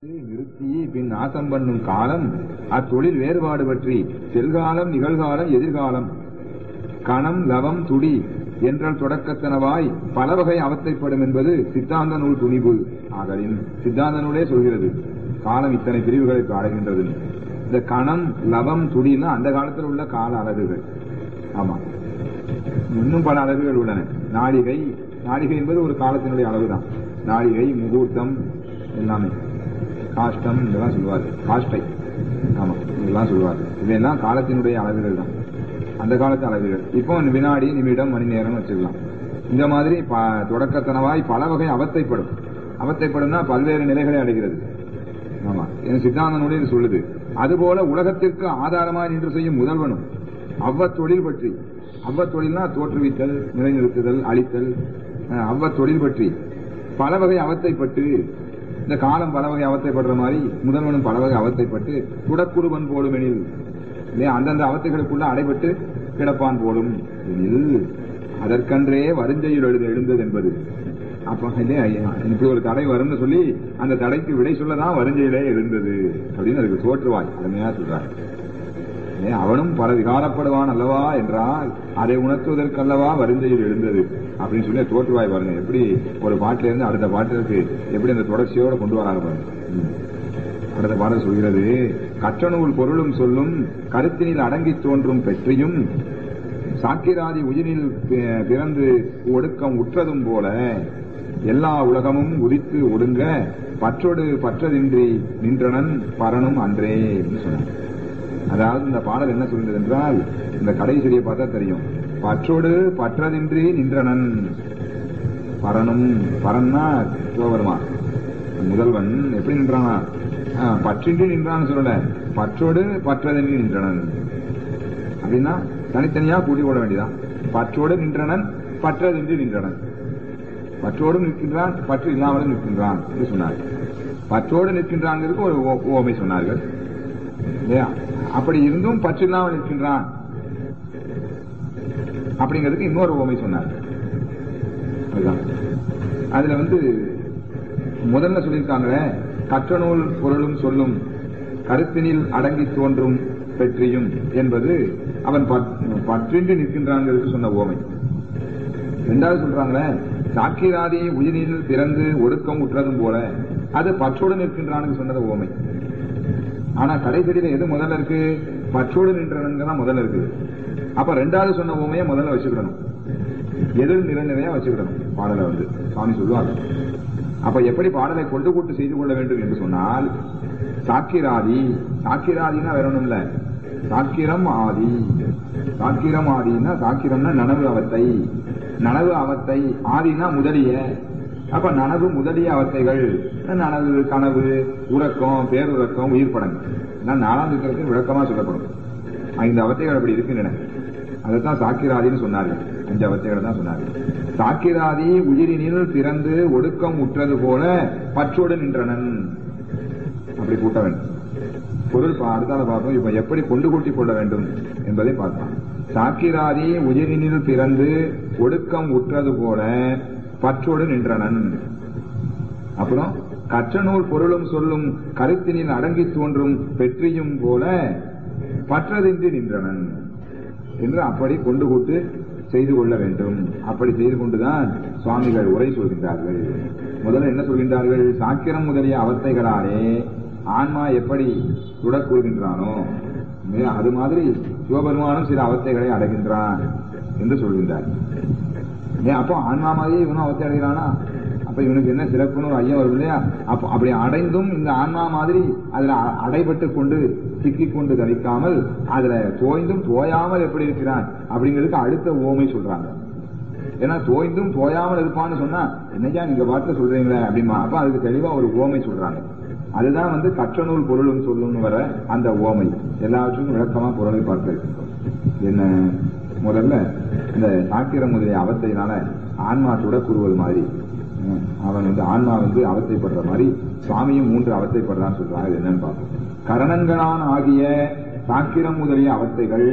நிறுத்தி பின் நாசம் பண்ணும் காலம் அத்தொழில் வேறுபாடு பற்றி செல்காலம் நிகழ்காலம் எதிர்காலம் கணம் லவம் துடி என்றல் தொடக்கத்தனவாய் பல வகை அவத்தைப்படும் என்பது சித்தாந்த நூல் துணிவு ஆகலின் சித்தாந்த நூலே சொல்கிறது காலம் இத்தனை பிரிவுகளை அடைகின்றது இந்த கணம் லவம் துடின்னா அந்த காலத்தில் உள்ள கால அலகுகள் ஆமா இன்னும் பல அளவுகள் உள்ளன நாளிகை நாளிகை என்பது ஒரு காலத்தினுடைய அளவுதான் நாளிகை முகூர்த்தம் எல்லாமே காஷ்டம் இதெல்லாம் சொல்லுவார் காஷ்டை ஆமா இதெல்லாம் சொல்லுவார் இதெல்லாம் காலத்தினுடைய அளவுகள் தான் அந்த காலத்து அளவுகள் இப்போ வினாடி நிமிடம் மணி நேரம் வச்சுக்கலாம் இந்த மாதிரி ப- தொடக்கத்தனவாய் பல வகை அவத்தைப்படும் அவத்தைப்படும்னா பல்வேறு நிலைகளை அடைகிறது ஆமா என் சித்தாந்த நூலில் இது சொல்லுது அதுபோல உலகத்திற்கு ஆதாரமாய் நின்று செய்யும் முதல்வனும் அவ்வத் தொழில் பற்றி அவ்வத் தொழில்னா தோற்றுவித்தல் நிலைநிறுத்துதல் அழித்தல் அஹ், அவ்வத் தொழில் பற்றி பல வகை அவத்தைப்பட்டு இந்த காலம் பல வகை அவத்தைப்படுற மாதிரி முதல்வனும் பல வகை அவத்தைப்பட்டு குடக்குருவன் போலும் எனில் இல்லையா அந்தந்த அவத்தைகளுக்குள்ள அடைபட்டு கிடப்பான் போலும் எனில் அதற்கன்றே வருஞ்சையில் எழுத எழுந்தது என்பது அப்ப இல்லையா இப்படி ஒரு தடை வரும்னு சொல்லி அந்த தடைக்கு விடை சொல்லதான் வருஞ்சையிலே எழுந்தது அப்படின்னு அதுக்கு தோற்றுவாய் அருமையா சொல்றாங்க ஏன் அவனும் பல விகாரப்படுவான் அல்லவா என்றால் அதை உணர்த்துவதற்கல்லவா வருந்தையில் எழுந்தது அப்படின்னு சொல்லி தோற்றுவாய் பாருங்க எப்படி ஒரு பாட்டில இருந்து அடுத்த பாட்டிற்கு எப்படி அந்த தொடர்ச்சியோட கொண்டு வராங்க பாருங்க ம். அடுத்த பாடல் சொல்கிறது கற்றநூல் பொருளும் சொல்லும் கருத்தினில் அடங்கி தோன்றும் பெற்றியும் சாக்கிராதி உயிரில் பி- பிறந்து ஒடுக்கம் உற்றதும் போல எல்லா உலகமும் உதித்து ஒடுங்க பற்றோடு பற்றதின்றி நின்றனன் பரனும் அன்றே என்று சொன்னார் அதாவது இந்த பாடல் என்ன சொல்கிறது என்றால் இந்த கடைசியை பார்த்தா தெரியும் பற்றோடு பற்றதின்றி நின்றனன் பரனும் பரன்னா சிவபெருமான் முதல்வன் எப்படி நின்றானா ஆ, பற்றின்றி நின்றான்னு சொல்லல பற்றோடு பற்றதின்றி நின்றனன் அப்படின்னா தனித்தனியா கூட்டி கொள்ள வேண்டியதான் பற்றோடு நின்றனன் பற்றதின்றி நின்றனன் பற்றோடு நிற்கின்றான் பற்று இல்லாமலும் நிற்கின்றான் என்று சொன்னார் பற்றோடு நிற்கின்றாங்கிறதுக்கு ஒரு ஓ- ஓமை சொன்னார்கள் இல்லையா அப்படி இருந்தும் பற்று இல்லாமல் நிற்கின்றான் அப்படிங்கிறதுக்கு இன்னொரு ஓமை சொன்னார் அதுதான் அதுல வந்து முதல்ல சொல்லியிருக்காங்களே கற்றநூல் பொருளும் சொல்லும் கருத்தினில் அடங்கி தோன்றும் பெற்றியும் என்பது அவன் பற்- பற்றின்றி நிற்கின்றாங்கிறது சொன்ன ஓமை ரெண்டாவது சொல்றாங்களே சாக்கிராதி உயிரில் பிறந்து ஒடுக்கம் உற்றதும் போல அது பற்றோடு நிற்கின்றான்னு சொன்னது ஓமை ஆனா கடைசியில எது முதல்ல இருக்கு பற்றோடு நின்றனுங்க தான் முதல்ல இருக்குது அப்ப ரெண்டாவது சொன்ன ஓமையை முதல்ல வச்சுக்கிடணும் எதிர் நிறநிலையா வச்சுக்கிடணும் பாடலை வந்து சுவாமி சொல்லுவாங்க அப்ப எப்படி பாடலை கொண்டு கூட்டு செய்து கொள்ள வேண்டும் என்று சொன்னால் சாக்கிராதி சாக்கிராதினா வேற ஒண்ணும் இல்ல சாக்கிரம் ஆதி சாக்கிரம் ஆதினா சாக்கிரம்னா நனவு அவத்தை நனவு அவத்தை ஆதினா முதலிய அப்ப நனவு முதலிய அவத்தைகள் நனவு கனவு உறக்கம் பேருறக்கம் உயிர் படங்கு நான் நாலாம் திட்டத்துக்கு விளக்கமா சொல்லப்படும் ஐந்து அவத்தைகள் அப்படி இருக்கின்றன அதைத்தான் சாக்கிராதின்னு சொன்னார்கள் அஞ்சு அவத்தைகளை தான் சொன்னார்கள் சாக்கிராதி உயிரினில் பிறந்து ஒடுக்கம் உற்றது போல பற்றோடு நின்றனன் அப்படி கூட்ட வேண்டும் பொருள் பா- அடுத்தால பார்ப்போம் இப்ப எப்படி கொண்டு கூட்டிக் கொள்ள வேண்டும் என்பதை பார்க்கலாம் சாக்கிராதி உயிரினில் பிறந்து ஒடுக்கம் உற்றது போல பற்றோடு நின்றனன் அப்புறம் கற்ற நூல் பொருளும் சொல்லும் கருத்தினில் அடங்கி தோன்றும் பெற்றியும் போல பற்றதின்றி நின்றனன் என்று அப்படி கொண்டு கூட்டு செய்து கொள்ள வேண்டும் அப்படி செய்து கொண்டுதான் சுவாமிகள் உரை சொல்கின்றார்கள் முதல்ல என்ன சொல்கின்றார்கள் சாக்கிரம் முதலிய அவத்தைகளாலே ஆன்மா எப்படி துடக்கூறுகின்றானோ மே- அது மாதிரி சிவபெருமானும் சில அவத்தைகளை அடைகின்றான் என்று சொல்கின்றார் ஏன் அப்போ ஆன்மா மாதிரி இவனும் அவத்தை அடைகிறானா அப்ப இவனுக்கு என்ன சிறப்புன்னு ஒரு ஐயம் வரும் இல்லையா அப்போ அப்படி அடைந்தும் இந்த ஆன்மா மாதிரி அதுல அ- அடைபட்டு கொண்டு சிக்கிக் கொண்டு தரிக்காமல் அதுல தோய்ந்தும் தோயாமல் எப்படி இருக்கிறான் அப்படிங்கிறதுக்கு அடுத்த ஓமை சொல்றாங்க ஏன்னா தோய்ந்தும் தோயாமல் இருப்பான்னு சொன்னா என்னையா நீங்க பாட்டுல சொல்றீங்களே அப்படிமா அப்ப அதுக்கு தெளிவா ஒரு ஓமை சொல்றாங்க அதுதான் வந்து கற்றநூல் பொருள்னு சொல்லுன்னு வர அந்த ஓமை எல்லாவற்றுக்கும் விளக்கமா பொருளை பார்க்க இருக்கின்றோம் என்ன முதல்ல இந்த சாக்கிரம் முதலிய அவத்தையினால ஆன்மா சுட கூறுவது மாதிரி ம், அவன் வந்து ஆன்மா வந்து அவத்தைப்படுற மாதிரி சுவாமியும் மூன்று அவத்தைப்படுறான்னு சொல்றாங்க அது என்னன்னு பார்ப்போம் கரணங்களான் ஆகிய சாக்கிரம் முதலிய அவத்தைகள்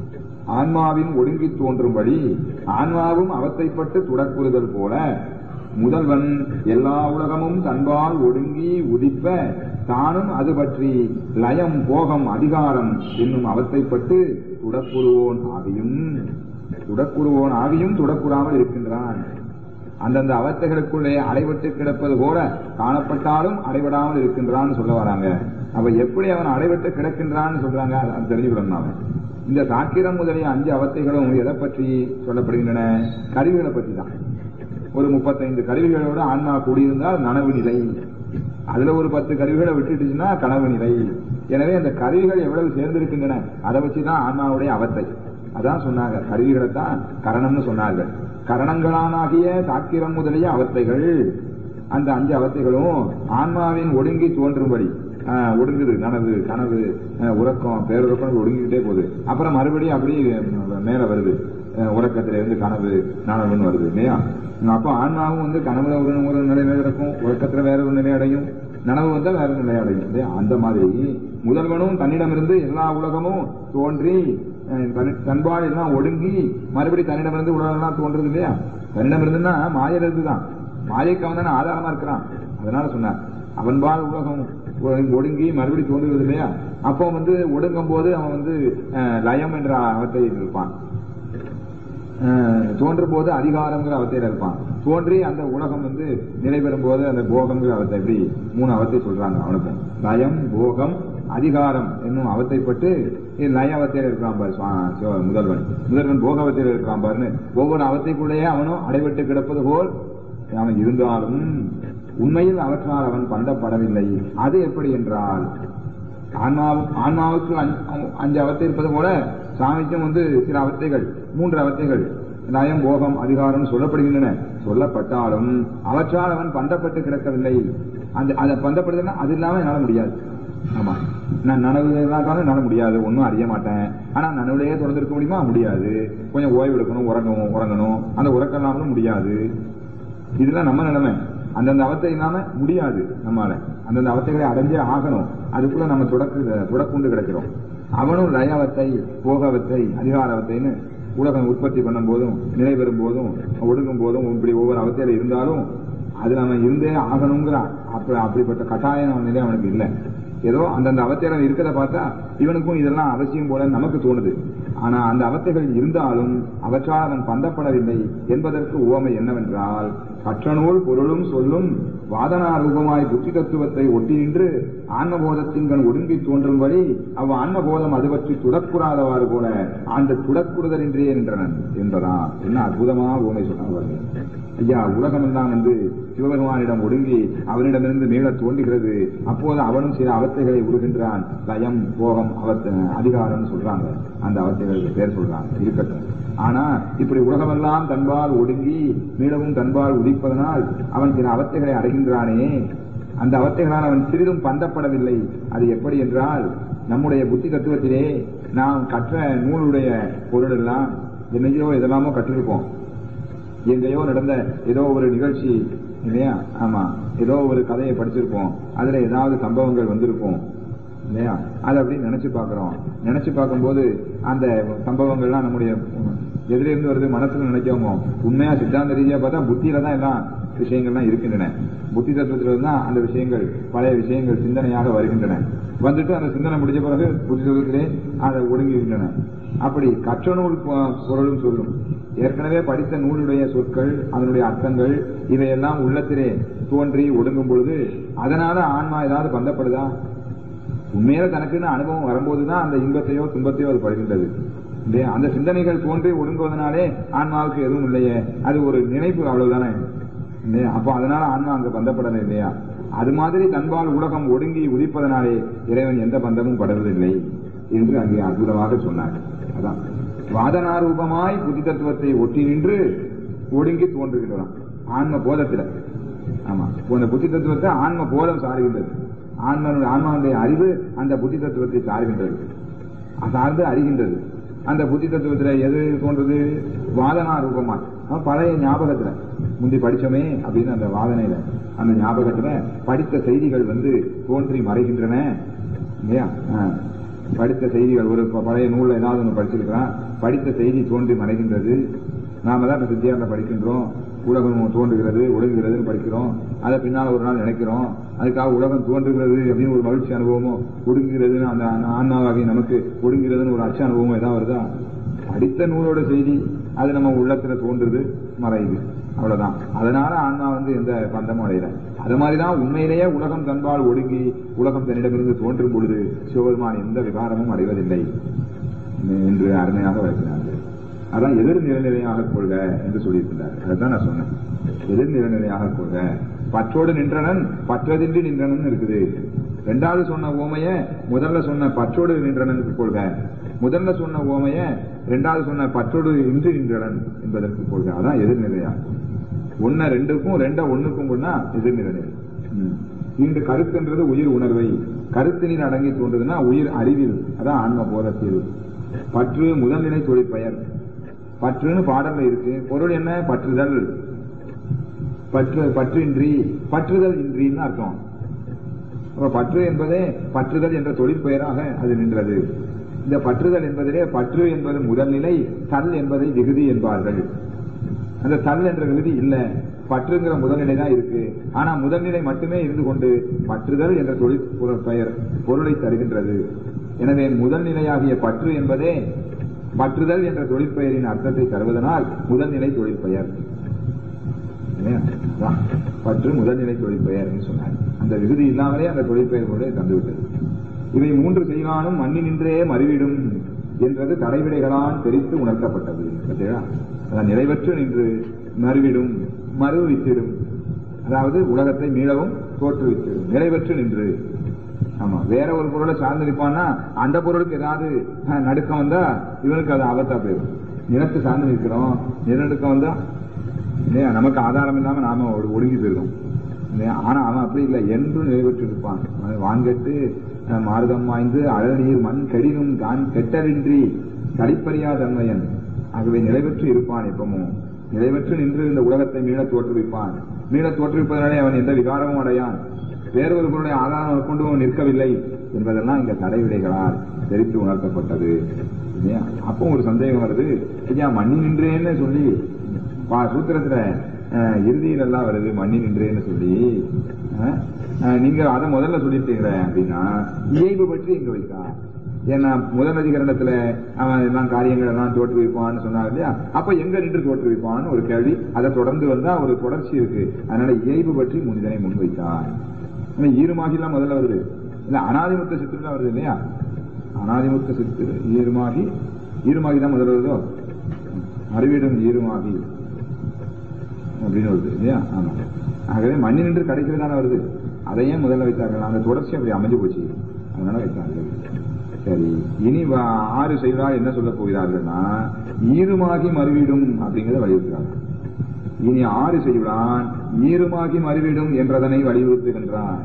ஆன்மாவின் ஒடுங்கி தோன்றும்படி ஆன்மாவும் அவத்தைப்பட்டு துடக்குறுதல் போல முதல்வன் எல்லா உலகமும் தன்பால் ஒடுங்கி உதிப்ப தானும் அது பற்றி லயம் போகம் அதிகாரம் என்னும் அவத்தைப்பட்டு துடக்குருவோன் ஆகியும் துடக்குருவோன் ஆகியும் துடக்குறாமல் இருக்கின்றான் அந்தந்த அவத்தைகளுக்குள்ளே அடைபட்டு கிடப்பது போல காணப்பட்டாலும் அடைபடாமல் இருக்கின்றான்னு சொல்ல வராங்க அவ எப்படி அவன் அடைபட்டு கிடக்கின்றான்னு சொல்றாங்க அது தெரிஞ்சுக்கணும் நாம இந்த சாக்கிரம் முதலிய அஞ்சு அவத்தைகளும் எதை பற்றி சொல்லப்படுகின்றன கருவிகளை பற்றி தான் ஒரு முப்பத்தைந்து கருவிகளோட ஆன்மா கூடியிருந்தால் நனவு நிலை அதுல ஒரு பத்து கருவிகளை விட்டுட்டுச்சுன்னா கனவு நிலை எனவே அந்த கருவிகள் எவ்வளவு சேர்ந்திருக்கின்றன அதை வச்சுதான் ஆன்மாவுடைய அவத்தை அதான் சொன்னாங்க கருவிகளை தான் கரணம்னு சொன்னார்கள் கரணங்களானாகிய சாக்கிரம் முதலிய அவத்தைகள் அந்த அஞ்சு அவத்தைகளும் ஆன்மாவின் ஒடுங்கி தோன்றும்படி ஆஹ், ஒடுங்குது நனவு கனவு ஆஹ், உறக்கம் பேருறக்கம் ஒடுங்கிக்கிட்டே போகுது அப்புறம் மறுபடியும் அப்படியே மேல வருது ஆஹ், உறக்கத்துல இருந்து கனவு நனவுன்னு வருது இல்லையா அப்போ ஆன்மாவும் வந்து கனவுல ஒரு ஒரு நிலையில இருக்கும் உறக்கத்துல வேற ஒரு நிலை அடையும் நனவு வந்தா வேற ஒரு நிலை அடையும் இல்லையா அந்த மாதிரி முதல்வனும் தன்னிடமிருந்து எல்லா உலகமும் தோன்றி அஹ், தன்- தன்பால் எல்லாம் ஒடுங்கி மறுபடி தன்னிடமிருந்து உலகம் எல்லாம் தோன்றது இல்லையா தன்னிடமிருந்துன்னா மாயிலிருந்து தான் மாயைக்கு அவன் தானே ஆதாரமா இருக்கிறான் அதனால சொன்னார் அவன்பால் உலகம் ஒ- ஒடுங்கி மறுபடி தோன்றுவது இல்லையா அப்போ வந்து ஒடுங்கும் போது அவன் வந்து அஹ், லயம் என்ற அவத்தையில் இருப்பான் அஹ், தோன்றும் போது அதிகாரங்கிற அவத்தையில இருப்பான் தோன்றி அந்த உலகம் வந்து நிலை பெறும் போது அந்த போகங்கிற அவத்தை எப்படி மூணு அவத்தை சொல்றாங்க அவனுக்கு லயம் போகம் அதிகாரம் என்னும் அவத்தைப்பட்டு இது லய அவத்தையில இருக்கிறான் பாரு சுவா- சிவ- முதல்வன் முதல்வன் போக அவத்தையில இருக்கிறான் பாருன்னு ஒவ்வொரு அவத்தைக்குள்ளேயே அவனும் அடைபட்டு கிடப்பது போல் அவன் இருந்தாலும் உண்மையில் அவற்றால் அவன் பந்தப்படவில்லை அது எப்படி என்றால் ஆன்மாவு- ஆன்மாவுக்கு அஞ்சு- அஞ்சு அவத்தை இருப்பது போல சாமிக்கும் வந்து சில அவத்தைகள் மூன்று அவத்தைகள் நயம் போகம் அதிகாரம் சொல்லப்படுகின்றன சொல்லப்பட்டாலும் அவற்றால் அவன் பந்தப்பட்டு கிடக்கவில்லை அந்த அதை பந்தப்படுதுன்னா அது இல்லாம என்னால முடியாது ஆமா நான் நனவு இருந்தாலும் நட முடியாது ஒன்றும் அறிய மாட்டேன் ஆனா நனவுலயே தொடர்ந்து இருக்க முடியுமா முடியாது கொஞ்சம் ஓய்வு எடுக்கணும் உறங்கவும் உறங்கணும் அந்த உறக்கம் இல்லாமலும் முடியாது இதுதான் நம்ம நிலைமை அந்தந்த அவத்தை இல்லாம முடியாது நம்மால அந்தந்த அவத்தைகளை அடைஞ்சே ஆகணும் அதுக்குள்ள நம்ம தொடக்கு தொடக்குண்டு கிடைக்கிறோம் அவனும் லயவத்தை போகவத்தை அதிகாரவத்தைன்னு உலகம் உற்பத்தி பண்ணும் போதும் நிலை பெறும் போதும் ஒடுங்கும் போதும் இப்படி ஒவ்வொரு அவத்தையில இருந்தாலும் அது நம்ம இருந்தே ஆகணுங்கிற அப்படி அப்படிப்பட்ட கட்டாயம் அவன் நிலை அவனுக்கு இல்லை ஏதோ அந்தந்த அவத்தையில இருக்கிறத பார்த்தா இவனுக்கும் இதெல்லாம் அவசியம் போல நமக்கு தோணுது ஆனா அந்த அவத்தைகள் இருந்தாலும் அவற்றால் அவன் பந்தப்படவில்லை என்பதற்கு உவமை என்னவென்றால் கற்றநூல் பொருளும் சொல்லும் வாதனா ரூபமாய் புத்தி தத்துவத்தை ஒட்டி நின்று ஆன்மபோதத்தின் கண் ஒடுங்கி தோன்றும்படி அவ் ஆன்மபோதம் அது பற்றி துடக்குறாதவாறு போல அந்த துடக்குறுதலின்றே என்றனன் என்பதா என்ன அற்புதமா உவமை சொன்னாங்க ஐயா உலகம் எல்லாம் வந்து சிவபெருமானிடம் ஒடுங்கி அவனிடமிருந்து மீள தோன்றுகிறது அப்போது அவனும் சில அவத்தைகளை உருகின்றான் லயம் போகம் அவத் அதிகாரம்னு சொல்றாங்க அந்த அவத்தைகளுக்கு பேர் சொல்றாங்க இருக்கட்டும் ஆனா இப்படி உலகமெல்லாம் தன்பால் ஒடுங்கி மீளவும் தன்பால் உதிப்பதனால் அவன் சில அவத்தைகளை அடைகின்றானே அந்த அவத்தைகளால் அவன் சிறிதும் பந்தப்படவில்லை அது எப்படி என்றால் நம்முடைய புத்தி தத்துவத்திலே நாம் கற்ற நூலுடைய பொருள் எல்லாம் என்னையோ எதெல்லாமோ கற்றிருப்போம் எங்கேயோ நடந்த ஏதோ ஒரு நிகழ்ச்சி இல்லையா ஆமா ஏதோ ஒரு கதையை படிச்சிருப்போம் அதுல ஏதாவது சம்பவங்கள் வந்திருக்கும் இல்லையா அதை அப்படி நினைச்சு பார்க்கிறோம் நினைச்சு பார்க்கும்போது அந்த சம்பவங்கள்லாம் நம்முடைய எதிர இருந்து வருது மனசுல நினைக்கவங்க உண்மையா சித்தாந்த ரீதியா பார்த்தா புத்தியில தான் எல்லாம் விஷயங்கள்லாம் இருக்கின்றன புத்தி தத்துவத்தில தான் அந்த விஷயங்கள் பழைய விஷயங்கள் சிந்தனையாக வருகின்றன வந்துட்டு அந்த சிந்தனை முடிஞ்ச பிறகு புத்தி தத்துவத்திலே அதை ஒடுங்குகின்றன அப்படி கற்ற நூல் பொ- பொருளும் சொல்லும் ஏற்கனவே படித்த நூலுடைய சொற்கள் அதனுடைய அர்த்தங்கள் இவையெல்லாம் உள்ளத்திலே தோன்றி ஒடுங்கும் பொழுது அதனால ஆன்மா ஏதாவது பந்தப்படுதா உண்மையில தனக்குன்னு அனுபவம் வரும்போதுதான் அந்த இன்பத்தையோ துன்பத்தையோ அது படுகின்றது இல்லையா அந்த சிந்தனைகள் தோன்றி ஒடுங்குவதனாலே ஆன்மாவுக்கு எதுவும் இல்லையே அது ஒரு நினைப்பு அவ்வளவுதானே இல்லையா அப்போ அதனால ஆன்மா அங்க பந்தப்படலை இல்லையா அது மாதிரி தன்பால் உலகம் ஒடுங்கி உதிப்பதனாலே இறைவன் எந்த பந்தமும் படுவதில்லை என்று அங்கே அற்புதமாக சொன்னார் அதான் வாதனாரூபமாய் புத்தி தத்துவத்தை ஒட்டி நின்று ஒடுங்கி தோன்றுகின்றன ஆன்ம போதத்துல ஆமா இந்த புத்தி தத்துவத்தை ஆன்ம போதம் சாருகின்றது ஆன்மனுடைய ஆன்மாவுடைய அறிவு அந்த புத்தி தத்துவத்தை சாருகின்றது சார்ந்து அறிகின்றது அந்த புத்தி தத்துவத்துல எது தோன்றுது வாதனா ரூபமா அஹ் பழைய ஞாபகத்துல முந்தி படிச்சோமே அப்படின்னு அந்த வாதனையில அந்த ஞாபகத்துல படித்த செய்திகள் வந்து தோன்றி மறைகின்றன இல்லையா அஹ் படித்த செய்திகள் ஒரு ப- பழைய நூல்ல ஏதாவது ஒன்று படிச்சிருக்கிறான் படித்த செய்தி தோன்றி மறைகின்றது நாம தான் இப்ப சித்தியாரில் படிக்கின்றோம் உலகம் தோன்றுகிறது ஒடுங்குகிறதுன்னு படிக்கிறோம் அதை பின்னால் ஒரு நாள் நினைக்கிறோம் அதுக்காக உலகம் தோன்றுகிறது அப்படின்னு ஒரு மகிழ்ச்சி அனுபவமோ ஒடுங்குகிறதுன்னு அந்த ஆன்மாவாகி நமக்கு ஒடுங்குகிறதுன்னு ஒரு அச்ச அனுபவமோ ஏதாவது வருதா படித்த நூலோட செய்தி அது நம்ம உள்ளத்துல தோன்றுது மறையுது அவ்வளவுதான் அதனால ஆன்மா வந்து எந்த பந்தமும் அடையல அது மாதிரிதான் உண்மையிலேயே உலகம் தன்பால் ஒடுங்கி உலகம் தன்னிடமிருந்து தோன்றும் பொழுது சிவபெருமான் எந்த விகாரமும் அடைவதில்லை என்று அருமையாக விளக்கினார்கள் அதான் எதிர் நிலைநிலையாக கொள்க என்று சொல்லியிருக்கிறார் அதுதான் நான் சொன்னேன் எதிர் நிலைநிலையாக கொள்க பற்றோடு நின்றனன் பற்றதின்றி நின்றனன் இருக்குது ரெண்டாவது சொன்ன ஓமைய முதல்ல சொன்ன பற்றோடு நின்றனனுக்கு கொள்க முதல்ல சொன்ன ஓமைய ரெண்டாவது சொன்ன பற்றோடு இன்றி நின்றனன் என்பதற்கு கொள்க அதான் எதிர்நிலையா ஒன்ன ரெண்டுக்கும் ரெண்ட ஒண்ணுக்கும் கொண்டா எதிர்நிலை இந்த கருத்துன்றது உயிர் உணர்வை கருத்தினில் அடங்கி தோன்றதுன்னா உயிர் அறிவில் அதான் ஆன்ம போதத்தில் பற்று முதல்நிலை தொழிற்பெயர் பற்றுன்னு பாடல்ல இருக்கு பொருள் என்ன பற்றுதல் பற்று பற்றின்றி பற்றுதல் இன்றின்னு அர்த்தம் அப்ப பற்று என்பதே பற்றுதல் என்ற தொழிற்பெயராக அது நின்றது இந்த பற்றுதல் என்பதிலே பற்று என்பது முதல்நிலை தல் என்பதை விகுதி என்பார்கள் அந்த தல் என்ற விகுதி இல்ல பற்றுங்கிற முதல்நிலை தான் இருக்கு ஆனா முதல்நிலை மட்டுமே இருந்து கொண்டு பற்றுதல் என்ற தொழில் பெயர் பொருளை தருகின்றது எனவே முதல் நிலையாகிய பற்று என்பதே பற்றுதல் என்ற தொழிற்பெயரின் அர்த்தத்தை தருவதனால் முதல்நிலை தொழிற்பெயர் பற்று முதல்நிலை தொழிற்பெயர் சொன்னார் அந்த விகுதி இல்லாமலே அந்த தொழிற்பெயர் கூட தந்துவிட்டது இவை மூன்று செய்வானும் மண்ணி நின்றே மறிவிடும் என்றது தடைவிடைகளால் தெரித்து உணர்த்தப்பட்டது அதான் நிறைவற்று நின்று மறுவிடும் மறுவித்திடும் அதாவது உலகத்தை மீளவும் தோற்றுவித்திடும் நிறைவற்று நின்று ஆமா வேற ஒரு பொருளை சார்ந்து நிற்பான்னா அந்த பொருளுக்கு ஏதாவது நடுக்கம் வந்தா இவனுக்கு அது ஆபத்தா போயிடும் நிலத்து சார்ந்து நிற்கிறோம் நிலநடுக்கம் வந்தா இல்லையா நமக்கு ஆதாரம் இல்லாம நாம ஒடுங்கி போயிருக்கோம் ஆனா அவன் அப்படி இல்லை என்றும் நிறைவேற்றி இருப்பான் வான்கட்டு மார்க்கம் வாய்ந்து அழல் நீர் மண் கடினும் தான் கெட்டரின்றி கடிப்பறியா தன்மையன் ஆகவே நிறைவேற்றி இருப்பான் எப்பவும் நிறைவேற்று நின்று இந்த உலகத்தை மீள தோற்றுவிப்பான் மீள தோற்றுவிப்பதனாலே அவன் எந்த விகாரமும் அடையான் வேறொரு பொருளை ஆதாரம் கொண்டு நிற்கவில்லை என்பதெல்லாம் இந்த தடைவிடைகளால் தெரித்து உணர்த்தப்பட்டது இல்லையா அப்போ ஒரு சந்தேகம் வருது ஐயா மண்ணி நின்றேன்னு சொல்லி சூத்திரத்துல இறுதியில் எல்லாம் வருது மண்ணி நின்றேன்னு சொல்லி நீங்க அதை முதல்ல சொல்லிட்டீங்களே அப்படின்னா இயல்பு பற்றி இங்க வைத்தா ஏன்னா முதல் அதிகரணத்துல அவன் எல்லாம் காரியங்கள் எல்லாம் தோற்றுவிப்பான்னு சொன்னார் இல்லையா அப்ப எங்க நின்று தோற்றுவிப்பான்னு ஒரு கேள்வி அதை தொடர்ந்து வந்தா ஒரு தொடர்ச்சி இருக்கு அதனால இயல்பு பற்றி முன்னிதனை முன்வைத்தார் ஈருமாகி எல்லாம் முதல்ல வருது இல்ல அனாதிமுத்த சித்திரம் தான் வருது இல்லையா அனாதிமுத்த சித்து ஈருமாகி ஈருமாகி தான் முதல்ல வருதோ அறிவிடும் ஈருமாகி அப்படின்னு வருது இல்லையா ஆமா ஆகவே மண்ணி நின்று கிடைக்கிறதான வருது அதையே முதல்ல வைத்தார்கள் அந்த தொடர்ச்சி அப்படி அமைஞ்சு போச்சு அதனால வைத்தார்கள் சரி இனி ஆறு செய்தால் என்ன சொல்ல போகிறார்கள்னா ஈருமாகி மறுவிடும் அப்படிங்கிறத வலியுறுத்துறாங்க இனி ஆறு செய்வான் ஈருமாகி மறுவிடும் என்றதனை வலியுறுத்துகின்றார்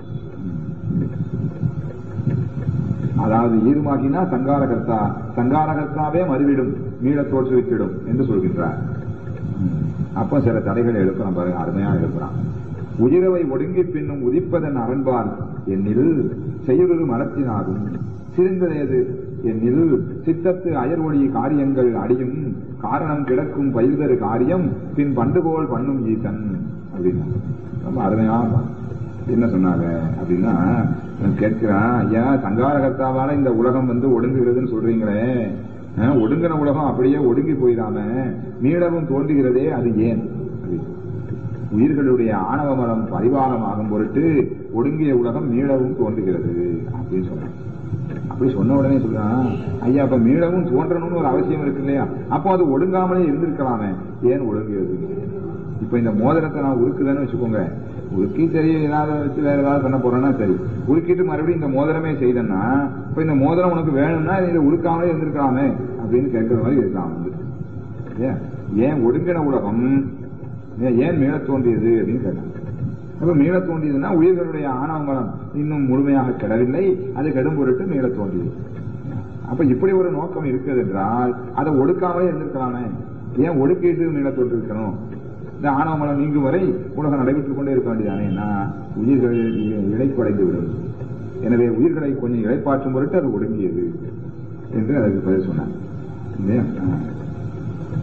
அதாவது ஈருமாகினா சங்காரகர்த்தா சங்காரகர்த்தாவே மறுவிடும் மீள தோற்றுவித்திடும் என்று சொல்கின்றார் அப்ப சில தடைகளை எழுப்புறான் பாருங்க அருமையா எழுப்புறான் உயிரவை ஒடுங்கி பின்னும் உதிப்பதன் அரண்பால் என்னில் செய்யுறு மரத்தினாகும் சிறந்ததேது என்னில் சித்தத்து அயர்வொழி காரியங்கள் அடியும் காரணம் கிடக்கும் பயிர்தரு காரியம் பின் பண்டுகோல் பண்ணும் ஈசன் அப்படின்னா ரொம்ப அருமையா என்ன சொன்னாங்க அப்படின்னா கேட்கிறான் ஐயா சங்காரகர்த்தாவால இந்த உலகம் வந்து ஒடுங்குகிறதுன்னு சொல்றீங்களே ஒடுங்கின உலகம் அப்படியே ஒடுங்கி போயிடாம மீளவும் தோன்றுகிறதே அது ஏன் உயிர்களுடைய ஆணவ மலம் பரிபாகமாகும் பொருட்டு ஒடுங்கிய உலகம் மீளவும் தோன்றுகிறது அப்படின்னு சொன்னாங்க அப்படி சொன்ன உடனே சொல்றான் ஐயா அப்ப மீளவும் தோன்றணும்னு ஒரு அவசியம் இருக்கு இல்லையா அப்போ அது ஒடுங்காமலே இருந்திருக்கலாமே ஏன் ஒடுங்குகிறது இப்ப இந்த மோதிரத்தை நான் உருக்குதுன்னு வச்சுக்கோங்க உருக்கி சரி ஏதாவது வச்சு வேற ஏதாவது பண்ண போறேன்னா சரி உருக்கிட்டு மறுபடியும் இந்த மோதிரமே செய்தேன்னா இப்ப இந்த மோதிரம் உனக்கு வேணும்னா இதை உருக்காமலே இருந்திருக்கலாமே அப்படின்னு கேட்கிற மாதிரி இருக்கான் வந்து ஏன் ஒடுங்கின உலகம் ஏன் மீள தோன்றியது அப்படின்னு கேட்டாங்க அப்ப மீள தோன்றியதுன்னா உயிர்களுடைய ஆணவமலம் இன்னும் முழுமையாக கெடவில்லை அது கெடும் பொருட்டு மீள தோன்றியது அப்ப இப்படி ஒரு நோக்கம் இருக்குது என்றால் அதை ஒடுக்காமலே இருந்திருக்கலாமே ஏன் ஒடுக்கிட்டு மீள தோன்றிருக்கணும் இந்த ஆணவமலம் நீங்கும் வரை உலகம் நடைபெற்றுக் கொண்டே இருக்க வேண்டியதானே உயிர்கள் இழைப்படைந்து விடும் எனவே உயிர்களை கொஞ்சம் இழைப்பாற்றும் பொருட்டு அது ஒடுங்கியது என்று அதுக்கு பதில் சொன்னார் இல்லையா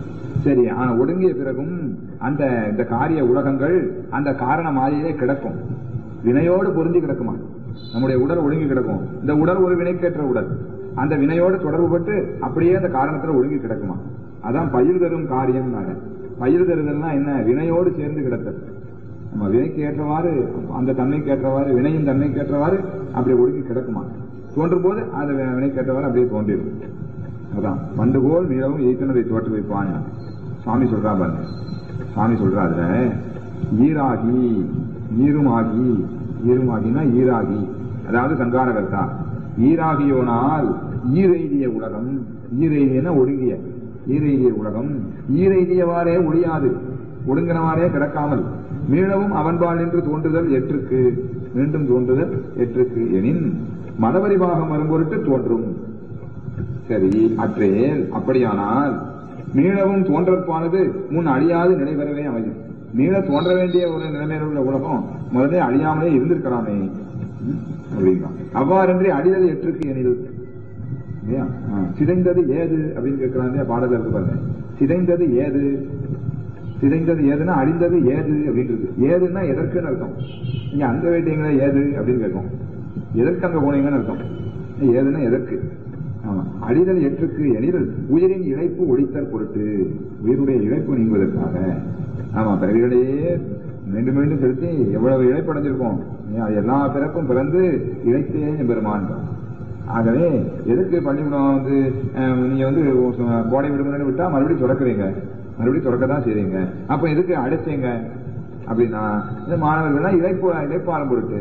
சரி ஆனா ஒடுங்கிய பிறகும் அந்த இந்த காரிய உலகங்கள் அந்த காரண மாயையே கிடக்கும் வினையோடு பொருந்தி கிடக்குமா நம்முடைய உடல் ஒடுங்கி கிடக்கும் இந்த உடல் ஒரு வினைக்கேற்ற உடல் அந்த வினையோடு தொடர்பு பட்டு அப்படியே அந்த காரணத்துல ஒடுங்கி கிடக்குமா அதான் பயிர் தரும் காரியம் பயிர் தருதல்னா என்ன வினையோடு சேர்ந்து கிடத்தல் நம்ம வினைக்கு ஏற்றவாறு அந்த தன்மைக்கு ஏற்றவாறு வினையின் தன்மைக்கு ஏற்றவாறு அப்படி ஒடுங்கி கிடக்குமா தோன்றும் போது அது வினைக்கு ஏற்றவாறு அப்படியே தோன்றிடும் அதான் பண்டு போல் மிகவும் ஈத்தனதை தோற்று வைப்பான் சுவாமி சொல்றா பாருங்க சுவாமி சொல்றா அதுல ஈராகி ஈருமாகி ஈருமாகினா ஈராகி அதாவது சங்காரகர்த்தா ஈராகியோனால் ஈரெய்திய உலகம் ஈரெய்தியன ஒடுங்கிய ஈரெய்திய உலகம் ஈரெய்தியவாறே ஒழியாது ஒடுங்கினவாறே கிடக்காமல் மீளவும் அவன்பால் என்று தோன்றுதல் எற்றுக்கு மீண்டும் தோன்றுதல் எற்றுக்கு எனின் மதவரிவாகம் வரும்பொருட்டு தோன்றும் சரி அற்றேல் அப்படியானால் மீளவும் தோன்றற்பானது முன் அழியாது நிலைபெறவே அமையும் மீள தோன்ற வேண்டிய ஒரு நிலைமையில் உள்ள உலகம் முதலே அழியாமலே இருந்திருக்கலாமே அப்படிங்கிறான் அவ்வாறன்றி அழிதல் எற்றுக்கு எனில் இல்லையா சிதைந்தது ஏது அப்படின்னு கேட்கிறாங்க பாடல இருக்கு பாருங்க சிதைந்தது ஏது சிதைந்தது ஏதுன்னா அழிந்தது ஏது அப்படின்றது ஏதுன்னா எதற்குன்னு அர்த்தம் நீங்க அங்க வேட்டீங்களா ஏது அப்படின்னு கேட்கும் எதற்கு அங்க போனீங்கன்னு அர்த்தம் ஏதுன்னா எதற்கு ஆமா அழிதல் எற்றுக்கு எனிதல் உயிரின் இழைப்பு ஒழித்தல் பொருட்டு உயிருடைய இழைப்பு நீங்குவதற்காக ஆமா பிறவிகளையே மீண்டும் மீண்டும் செலுத்தி எவ்வளவு இழைப்படைஞ்சிருக்கோம் எல்லா பிறப்பும் பிறந்து இழைத்தே பெருமான் ஆகவே எதுக்கு பள்ளிக்கூடம் வந்து நீங்க வந்து கோடை விடுமுறை விட்டா மறுபடியும் திறக்கிறீங்க மறுபடியும் திறக்க தான் செய்றீங்க அப்ப எதுக்கு அடைச்சீங்க அப்படின்னா இந்த மாணவர்கள்லாம் இழைப்பு இழைப்பாரம் பொருட்டு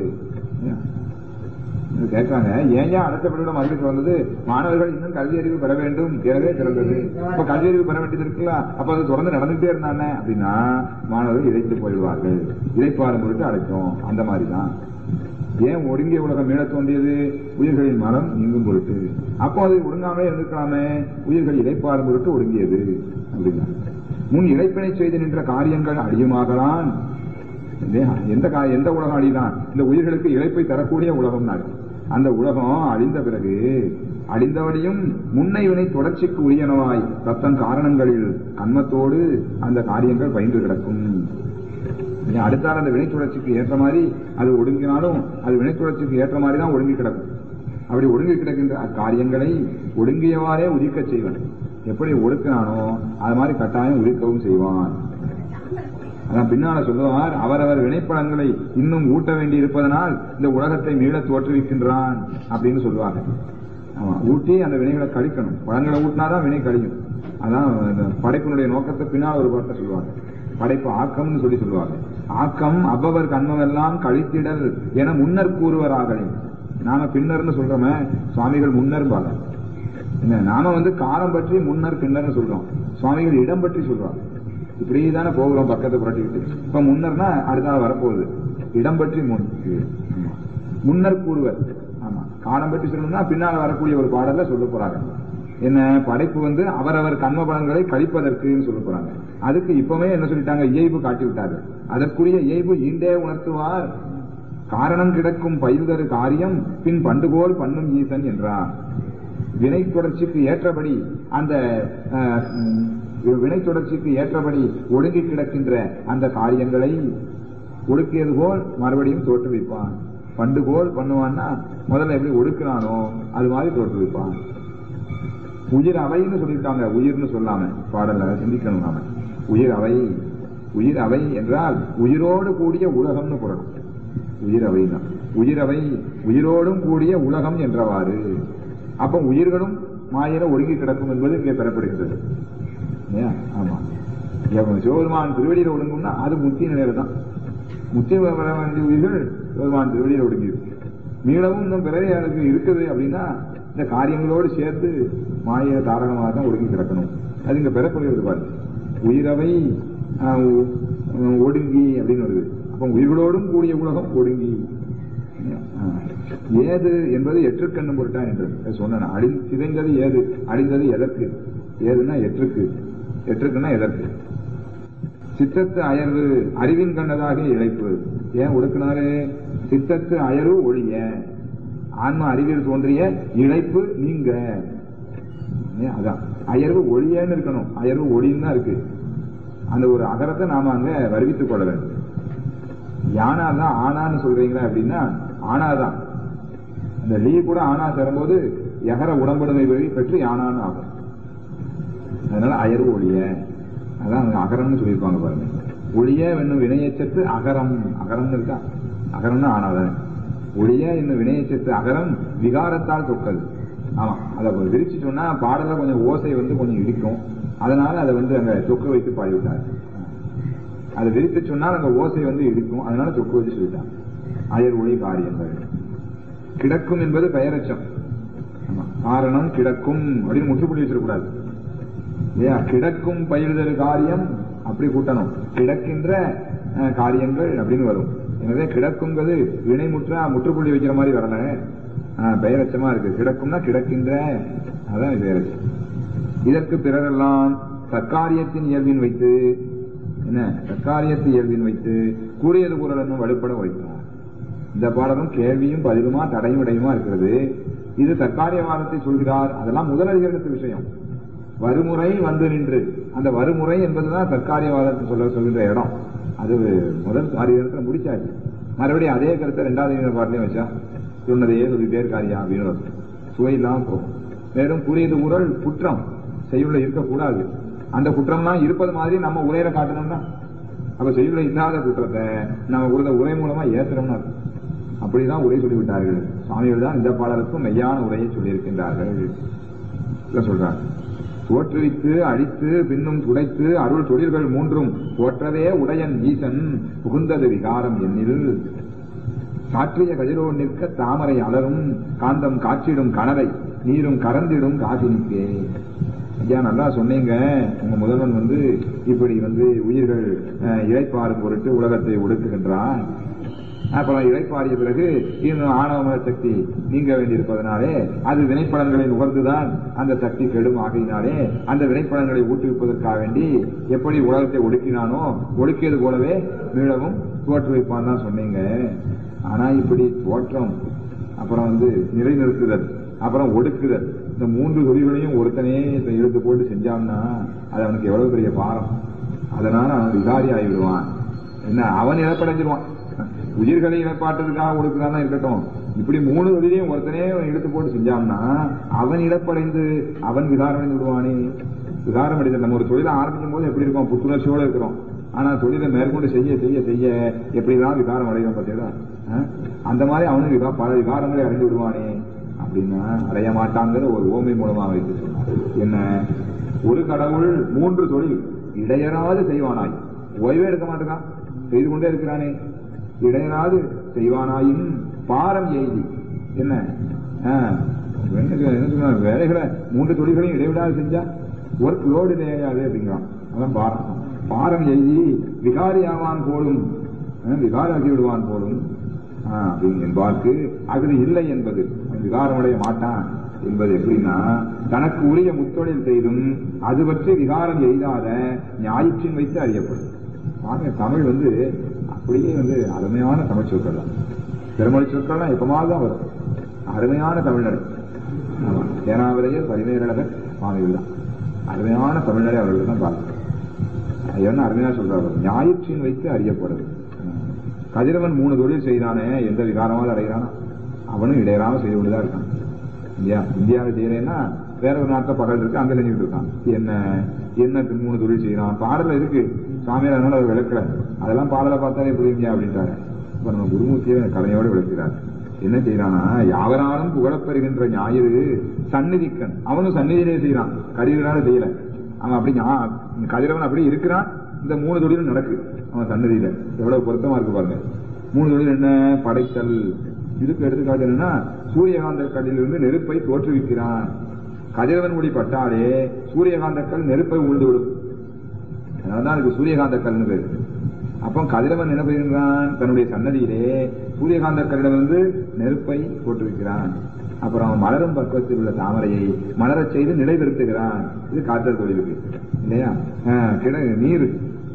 கேட்காங்க ஏன் ஏன் அடைச்ச பள்ளிக்கூடம் மறுபடியும் திறந்தது மாணவர்கள் இன்னும் கல்வி அறிவு பெற வேண்டும் எனவே திறந்தது இப்ப கல்வி அறிவு பெற வேண்டியது இருக்குல்ல அப்ப அது தொடர்ந்து நடந்துகிட்டே இருந்தானே அப்படின்னா மாணவர்கள் இழைத்து போயிடுவார்கள் இழைப்பாரம் பொருட்டு அழைச்சோம் அந்த மாதிரிதான் ஏன் ஒடுங்கிய உலகம் மீள தோன்றியது உயிர்களின் மனம் நீங்கும் பொருட்டு அப்போ அது ஒடுங்காமலே இருந்திருக்கலாமே உயிர்கள் இழைப்பாரும் பொருட்டு ஒடுங்கியது அப்படின்னா முன் இழைப்பினை செய்து நின்ற காரியங்கள் அழியுமாகலாம் எந்த எந்த உலகம் அழிதான் இந்த உயிர்களுக்கு இழைப்பை தரக்கூடிய உலகம் நாடு அந்த உலகம் அழிந்த பிறகு அழிந்தவனையும் முன்னை வினை தொடர்ச்சிக்கு உரியனவாய் தத்தன் காரணங்களில் கண்மத்தோடு அந்த காரியங்கள் பயின்று கிடக்கும் அடுத்தால் அந்த வினை சுழற்சிக்கு ஏற்ற மாதிரி அது ஒடுங்கினாலும் அது வினை சுழற்சிக்கு ஏற்ற மாதிரி தான் ஒடுங்கி கிடக்கும் அப்படி ஒடுங்கி கிடக்கின்ற அக்காரியங்களை ஒடுங்கியவாறே உதிக்க செய்வன் எப்படி ஒடுக்கினானோ அது மாதிரி கட்டாயம் உதிக்கவும் செய்வான் அதான் பின்னால சொல்லுவார் அவரவர் வினைப்படங்களை இன்னும் ஊட்ட வேண்டி இருப்பதனால் இந்த உலகத்தை மீள தோற்றுவிக்கின்றான் அப்படின்னு சொல்லுவாங்க ஆமா ஊட்டி அந்த வினைகளை கழிக்கணும் பழங்களை ஊட்டினாதான் வினை கழியும் அதான் படைப்பினுடைய நோக்கத்தை பின்னால் ஒரு வார்த்தை சொல்லுவாங்க படைப்பு ஆக்கம்னு சொல்லி சொல்லுவாங்க ஆக்கம் அவ்வவர் கண்மமெல்லாம் கழித்திடல் என முன்னர் கூறுவராகலே நாம பின்னர்னு சொல்றோமே சுவாமிகள் முன்னர் பாங்க என்ன நாம வந்து காலம் பற்றி முன்னர் பின்னர்னு சொல்றோம் சுவாமிகள் இடம் பற்றி சொல்றாங்க இப்படி தானே போகிறோம் பக்கத்தை புரட்டிக்கிட்டு இப்ப முன்னர்னா அடுத்த வரப்போகுது இடம் பற்றி முன் முன்னர் கூறுவர் ஆமா காலம் பற்றி சொல்லணும்னா பின்னால வரக்கூடிய ஒரு பாடல்ல சொல்ல போறாங்க என்ன படைப்பு வந்து அவரவர் கண்ம பலன்களை கழிப்பதற்குன்னு சொல்ல போறாங்க அதுக்கு இப்பவே என்ன சொல்லிட்டாங்க இயல்பு காட்டி விட்டாங்க அதற்குரிய இயல்பு ஈண்டே உணர்த்துவார் காரணம் கிடக்கும் பயிர்தரு காரியம் பின் பண்டுகோல் பண்ணும் ஈசன் என்றார் வினை தொடர்ச்சிக்கு ஏற்றபடி அந்த வினை தொடர்ச்சிக்கு ஏற்றபடி ஒடுங்கி கிடக்கின்ற அந்த காரியங்களை ஒடுக்கியது போல் மறுபடியும் தோற்றுவிப்பான் பண்டு போல் பண்ணுவான்னா முதல்ல எப்படி ஒடுக்கினானோ அது மாதிரி தோற்றுவிப்பான் உயிர் அவைன்னு சொல்லியிருக்காங்க உயிர்னு சொல்லாம பாடல சிந்திக்கணும் நாம உயிர் அவை உயிர் அவை என்றால் உயிரோடு கூடிய உலகம்னு பொருள் உயிர் அவைதான் உயிர் அவை உயிரோடும் கூடிய உலகம் என்றவாறு அப்ப உயிர்களும் மாயிர ஒடுங்கி கிடக்கும் என்பது இங்கே பெறப்படுகிறது ஆமா சிவபெருமான் திருவடியில் ஒடுங்கும்னா அது முத்தி நிலையில தான் முத்தி வர வேண்டிய உயிர்கள் சிவபெருமான் திருவடியில் ஒடுங்கிடும் மீளவும் இன்னும் பிறகு அதுக்கு இருக்குது அப்படின்னா இந்த காரியங்களோடு சேர்த்து மாய தாரகமாக தான் ஒடுங்கி கிடக்கணும் அது இங்க பெறப்படுகிறது பாருங்க உயிரவை ஒடுங்கி அப்படின்னு வருது அப்ப உயிர்களோடும் கூடிய உலகம் ஒடுங்கி ஏது என்பது எற்றுக்கண்ணும் பொருட்டா என்று சொன்ன அடி சிதைந்தது ஏது அடிந்தது எதற்கு ஏதுன்னா எற்றுக்கு எற்றுக்குன்னா எதற்கு சித்தத்து அயர்வு அறிவின் கண்டதாக இழைப்பு ஏன் ஒடுக்கினாரு சித்தத்து அயர்வு ஒழிய ஆன்ம அறிவில் தோன்றிய இழைப்பு நீங்க ஏன் அதான் அயர்வு ஒளியன்னு இருக்கணும் அயர்வு ஒளின்னு தான் இருக்கு அந்த ஒரு அகரத்தை நாம அங்க வருவித்துக் கொள்ள வேண்டும் யானா தான் ஆனான்னு சொல்றீங்களா அப்படின்னா ஆனாதான் அந்த லீ கூட ஆனா சேரும்போது எகர உடம்படுமை வழி பெற்று யானான்னு ஆகும் அதனால அயர்வு ஒளிய அதான் அங்க அகரம்னு சொல்லியிருப்பாங்க பாருங்க ஒளிய என்னும் வினையச்சத்து அகரம் அகரம்னு இருக்கா அகரம்னு ஆனாதான் ஒளிய என்னும் வினையச்சத்து அகரம் விகாரத்தால் தொக்கது ஆமா அதை விரிச்சு சொன்னா பாடல கொஞ்சம் ஓசை வந்து கொஞ்சம் இடிக்கும் அதனால அதை வந்து அங்க தொக்க வைத்து பாடிவிட்டார் அதை விரித்து சொன்னால் அங்க ஓசை வந்து இடிக்கும் அதனால தொக்கு வச்சு சொல்லிட்டான் அயர் ஒளி காரியங்கள் கிடக்கும் என்பது பெயரச்சம் ஆமா. காரணம் கிடக்கும் அப்படின்னு முற்றுப்புள்ளி வச்சிடக்கூடாது இல்லையா கிடக்கும் பயிர்தல் காரியம் அப்படி கூட்டணும் கிடக்கின்ற அஹ், காரியங்கள் அப்படின்னு வரும் எனவே கிடக்குங்கிறது வினைமுற்றா முற்றுப்புள்ளி வைக்கிற மாதிரி வரல அஹ், பெயரச்சமா இருக்கு கிடக்கும்னா கிடக்கின்ற அதான் பெயரச்சம் இதற்கு பிறரெல்லாம் தற்காரியத்தின் இயல்பின் வைத்து என்ன தற்காரியத்து இயல்பின் வைத்து கூறியது குரல் என்னும் வலுப்பட வைத்தார் இந்த பாடலும் கேள்வியும் பதிலுமா தடையும் இடையுமா இருக்கிறது இது தற்காரியவாதத்தை சொல்கிறார் அதெல்லாம் முதல் அதிகாரத்து விஷயம் வருமுறை வந்து நின்று அந்த வருமுறை என்பதுதான் தற்காரியவாதத்தை சொல்ல சொல்கின்ற இடம் அது முதல் அதிகாரத்துல முடிச்சாச்சு மறுபடியும் அதே கருத்தை ரெண்டாவது அதிகார பாட்டிலையும் வச்சா சொன்னதையே சொல்லிட்டே இருக்காரியா அப்படின்னு வரும். சுவை இல்லாம போகும் மேலும் புரியுது உரல் குற்றம் செய்யுள்ள இருக்கக்கூடாது அந்த குற்றம்லாம் இருப்பது மாதிரி நம்ம உரையில காட்டணும்னா அப்ப செய்யுள்ள இல்லாத குற்றத்தை நம்ம கொடுத்த உரை மூலமா ஏத்துறோம்னு அர்த்தம் அப்படிதான் உரை சொல்லிவிட்டார்கள் சுவாமிகள் தான் இந்த பாடலுக்கும் மெய்யான உரையை சொல்லியிருக்கின்றார்கள் இதை சொல்றாங்க தோற்றுவித்து அழித்து பின்னும் துடைத்து அருள் தொழில்கள் மூன்றும் போற்றவே உடையன் ஈசன் புகுந்தது விகாரம் எண்ணில் சாற்றிய கதிரோ நிற்க தாமரை அலரும் காந்தம் காற்றிடும் கனலை நீரும் கறந்திடும் காசினிக்கே ஐயா நல்லா சொன்னீங்க உங்க முதல்வன் வந்து இப்படி வந்து உயிர்கள் அஹ், இளைப்பாறும் பொருட்டு உலகத்தை ஒடுக்குகின்றான் அப்புறம் இளைப்பாறிய பிறகு இன்னும் ஆணவ சக்தி நீங்க வேண்டியிருப்பதனாலே அது வினைப்பலன்களை நுகர்ந்துதான் அந்த சக்தி கெடும் ஆகையினாலே அந்த வினைப்பலன்களை ஊக்குவிப்பதற்காக வேண்டி எப்படி உலகத்தை ஒடுக்கினானோ ஒடுக்கியது போலவே மீளவும் தோற்றுவிப்பான் தான் சொன்னீங்க ஆனா இப்படி தோற்றம் அப்புறம் வந்து நிலைநிறுத்துதல் அப்புறம் ஒடுக்குதல் இந்த மூன்று தொழில்களையும் ஒருத்தனே இப்ப இழுத்து போட்டு செஞ்சான்னா அது அவனுக்கு எவ்வளவு பெரிய பாரம் அதனால அவன் விகாரி ஆகிவிடுவான் என்ன அவன் இழப்படைஞ்சிருவான் உயிர்களை இழப்பாட்டுறதுக்காக ஒடுக்குறானா இருக்கட்டும் இப்படி மூணு தொழிலையும் ஒருத்தனே அவன் இழுத்து போட்டு செஞ்சான்னா அவன் இழப்படைந்து அவன் விகாரம் அடைந்து விடுவானே விகாரம் அடைதல் நம்ம ஒரு தொழிலை ஆரம்பிக்கும் போது எப்படி இருக்கும் புத்துணர்ச்சியோட இருக்கிறோம் ஆனா தொழிலை மேற்கொண்டு செய்ய செய்ய செய்ய எப்படிதான் விகாரம் அடையும் பார்த்தீங்களா அஹ்? அந்த மாதிரி அவனும் விகா பல விகாரங்களை அடைந்து விடுவானே அப்படின்னா அடைய மாட்டாங்கிற ஒரு ஓமை மூலமா வைத்து சொன்னார் என்ன ஒரு கடவுள் மூன்று தொழில் இடையராது செய்வானாய் ஓய்வே எடுக்க மாட்டேங்கான் செய்து கொண்டே இருக்கிறானே இடையராது செய்வானாயின் பாரம் எய்தி என்ன ஆஹ், என்ன சொல்ல- என்ன சொல்ல, வேலைகளை மூன்று தொழில்களையும் இடைவிடாது செஞ்சா ஒர்க் லோடு இல்லையாது அப்படிங்கிறான் அதான் பாரம் பாரம் எய்தி விகாரி ஆவான் போலும் அஹ், விகாராக்கி விடுவான் போலும் ஆஹ், அப்படின்னு என்பார்க்கு அகுது இல்லை என்பது அவன் விகாரமடைய மாட்டான் என்பது எப்படின்னா தனக்கு உரிய முத்தொழில் செய்தும் அது பற்றி விகாரம் எய்தாத ஞாயிற்றின் வைத்து அறியப்படும் பாருங்க தமிழ் வந்து அப்படியே வந்து அருமையான தமிழ் சொற்கள் தான் பெருமொழி சொற்கள்லாம் எப்பமாவது தான் வரும் அருமையான தமிழ்நடை ஆமா ஏனாவிரையர் பரிமேலழகர் சுவாமிகள் தான் அருமையான தமிழ்நடை அவர்கள் தான் பார்க்கணும் அது என்ன அருமையா சொல்றாரு ஞாயிற்றின் வைத்து அறியப்படுது கதிரவன் மூணு தொழில் செய்தானே எந்த விகாரமாவது அடைகிறானோ அவனும் இடையறாம செய்து கொண்டுதான் இருக்கான் இந்தியா இந்தியாவில் செய்யறேன்னா வேற ஒரு நாட்டில் பகல் இருக்கு அங்க செஞ்சுட்டு இருக்கான் என்ன என்ன மூணு தொழில் செய்யறான் பாடல இருக்கு சாமியார் அதனால அவர் விளக்கல அதெல்லாம் பாடலை பார்த்தாலே புரியுங்க அப்படின்றாரு இப்ப நம்ம குருமூர்த்தியை கலையோடு விளக்கிறார் என்ன செய்யறானா யாவராலும் புகழப்பெறுகின்ற ஞாயிறு சந்நிதிக்கன் அவனும் சந்நிதியிலே செய்யறான் கரிகளால செய்யல அவன் அப்படி ஞா- கதிரவன் அப்படி இருக்கிறான் இந்த மூணு தொழிலும் நடக்கு அவன் சன்னதியில எவ்வளவு பொருத்தமா இருக்கு பாருங்க மூணு தொழில் என்ன படைத்தல் இதுக்கு எடுத்துக்காட்டு என்னன்னா சூரியகாந்த கல்லிலிருந்து நெருப்பை தோற்றுவிக்கிறான் கதிரவன் முடி பட்டாலே சூரியகாந்த கல் நெருப்பை உழுந்து விடும் அதனாலதான் அதுக்கு சூரியகாந்த கல்னு பேரு அப்போ கதிரவன் என்ன செய்கின்றான் தன்னுடைய சன்னதியிலே சூரியகாந்த கல்லிடமிருந்து நெருப்பை தோற்றுவிக்கிறான் அப்புறம் மலரும் பக்குவத்தில் உள்ள தாமரையை மலரச் செய்து நிலைநிறுத்துகிறான் இது காற்றல் தொழிலுக்கு இல்லையா ஆஹ், கிண நீர்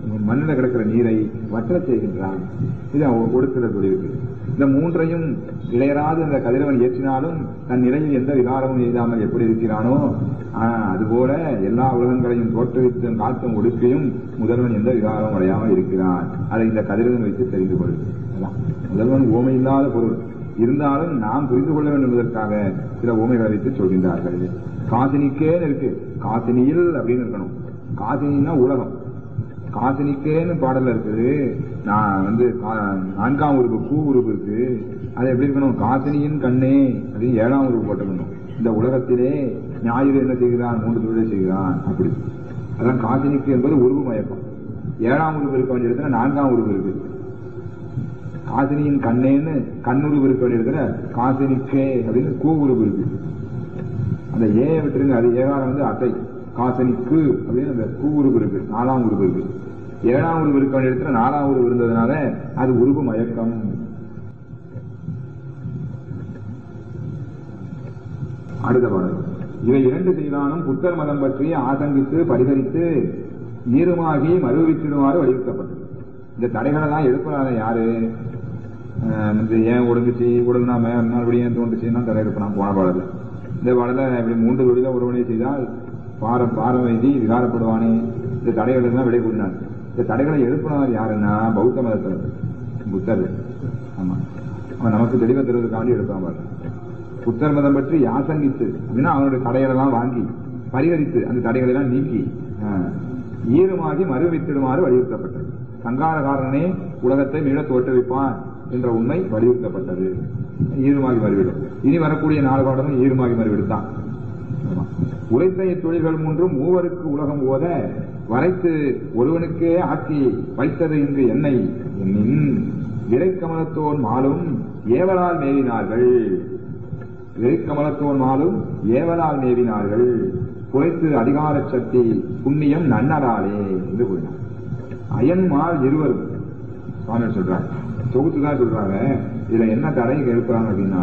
மண்ணில் கிடக்கிற நீரை வற்றச் செய்கின்றான் இது அவன் ஒடுக்கிற தொழில் இந்த மூன்றையும் இளையராது அந்த கதிரவன் ஏற்றினாலும் தன் நிலையில் எந்த விகாரமும் எய்தாமல் எப்படி இருக்கிறானோ ஆஹ், அதுபோல எல்லா உலகங்களையும் தோற்றுவித்தும் காத்தும் ஒடுக்கியும் முதல்வன் எந்த விகாரமும் அடையாமல் இருக்கிறான் அதை இந்த கதிரவன் வைத்து தெரிந்து கொள் அதான். முதல்வன் ஓமை இல்லாத பொருள் இருந்தாலும் நாம் புரிந்து கொள்ள வேண்டும் என்பதற்காக சில ஓமைகளை வைத்து சொல்கின்றார்கள் காசினிக்கேன்னு இருக்கு காசினியில் அப்படின்னு இருக்கணும் காசினின்னா உலகம் காசினிக்கேன்னு பாடல்ல இருக்குது நான் வந்து கா- நான்காம் உறுப்பு பூ உறுப்பு இருக்கு அது எப்படி இருக்கணும் காசினியின் கண்ணே அப்படின்னு ஏழாம் உறுப்பு போட்டுக்கணும் இந்த உலகத்திலே ஞாயிறு என்ன செய்கிறான் மூன்று தொழிலை செய்கிறான் அப்படி அதான் காசினிக்கு என்பது உருவு மயக்கம் ஏழாம் உறுப்பு இருக்க வேண்டிய இடத்துல நான்காம் உறுப்பு இருக்கு காசினியின் கண்ணேன்னு கண்ணுருவு இருக்க வேண்டிய இடத்துல காசினிக்கே அப்படின்னு கூ உருவு இருக்கு அந்த ஏ விட்டுருங்க அது ஏகாரம் வந்து அசை காசனிக்கு அப்படின்னு அந்த கூ உருவு இருக்கு நாலாம் உருவு இருக்கு ஏழாம் உருவு இருக்க வேண்டிய இடத்துல நாலாம் உருவு இருந்ததுனால அது உருவு மயக்கம் அடுத்த பாடல் இவை இரண்டு செய்தானும் புத்தர் மதம் பற்றி ஆசங்கித்து பரிகரித்து ஈருமாகி மறுவிச்சிடுமாறு வலியுறுத்தப்பட்டது இந்த தடைகளெல்லாம் எழுப்பினாத யாரு அஹ் வந்து ஏன் ஒடுங்குச்சு ஒடுங்கினா மறுபடியும் ஏன் தோன்றுச்சுன்னா தடை எழுப்பினா போன பாடல இந்த பாடல இப்படி மூன்று தொழில ஒருவனை செய்தால் பாரம் பாரம் வைதி விகாரப்படுவானே இந்த தடைகள் எல்லாம் விடை கூறினார் இந்த தடைகளை எழுப்பினவர் யாருன்னா பௌத்த மதத்தினர் புத்தர் ஆமா அவன் நமக்கு தெளிவை தருவதற்காண்டி எழுப்பான் பாரு புத்தர் மதம் பற்றி யாசங்கித்து அப்படின்னா அவனுடைய தடைகளெல்லாம் வாங்கி பரிகரித்து அந்த தடைகளை எல்லாம் நீக்கி ஆஹ், ஈருமாகி மறுவித்திடுமாறு வலியுறுத்தப்பட்டது சங்காரகாரனே உலகத்தை மீள தோற்றுவிப்பான் என்ற உண்மை வலியுறுத்தப்பட்டது ஈருமாகி மறுவிடும் இனி வரக்கூடிய நாலு பாடலும் ஈருமாகி மறுவிடும் தான் ஆமா. உரைத்த இத்தொழில்கள் மூன்றும் மூவருக்கு உலகம் ஓத வரைத்து ஒருவனுக்கே ஆக்கி வைத்தது இங்கு என்னை என்னின் விரைக்கமலத்தோன் மாலும் ஏவலால் மேவினார்கள் விரைக்கமலத்தோன் மாலும் ஏவலால் மேவினார்கள் குறைத்து அதிகார சக்தி புண்ணியம் நன்னராலே என்று கூறினார் அயன்மார் இருவரும் சுவாமி சொல்றாங்க தொகுத்து தான் சொல்றாங்க இதுல என்ன தடை எழுப்புறாங்க அப்படின்னா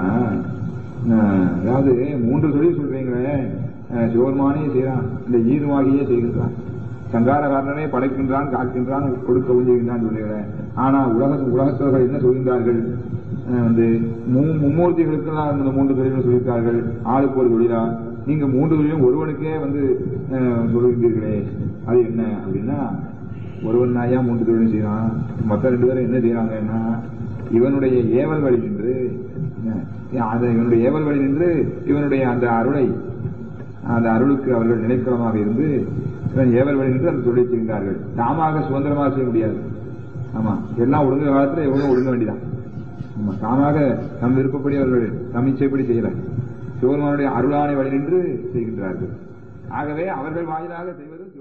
அஹ், அதாவது மூன்று தொழில் சொல்றீங்களே அஹ், சிவபெருமானே செய்யறான் இந்த ஈருமாகியே செய்கின்றான் சங்காரகாரனே படைக்கின்றான் காக்கின்றான் கொடுக்க உஞ்சுகின்றான் சொல்லுகிறேன் ஆனா உலக உலகத்தவர்கள் என்ன சொல்கின்றார்கள் அஹ், வந்து மூ- மும்மூர்த்திகளுக்கெல்லாம் இந்த மூன்று தொழில்கள் சொல்லியிருக்கார்கள் ஆளுக்கு ஒரு தொழிலா நீங்க மூன்று தொழிலும் ஒருவனுக்கே வந்து அஹ், சொல்லுகின்றீர்களே அது என்ன அப்படின்னா ஒருவன் நாயா மூன்று தொழில் செய்யறான் மற்ற ரெண்டு பேரும் என்ன செய்யறாங்கன்னா இவனுடைய ஏவல் வழி நின்று என்ன, அந்த இவனுடைய ஏவல் வழி நின்று இவனுடைய அந்த அருளை அந்த அருளுக்கு அவர்கள் நினைக்கிறமாக இருந்து இவன் ஏவல் வழி நின்று அந்த தொழிலை செய்கின்றார்கள் தாமாக சுதந்திரமாக செய்ய முடியாது ஆமா எல்லாம் ஒழுங்கு காலத்துல இவங்க ஒழுங்க வேண்டியதான் ஆமா தாமாக நம் விருப்பப்படி அவர்கள் நம் இச்சைப்படி செய்யல சிவபெருமானுடைய அருளானை வழி நின்று செய்கின்றார்கள் ஆகவே அவர்கள் வாயிலாக செய்வது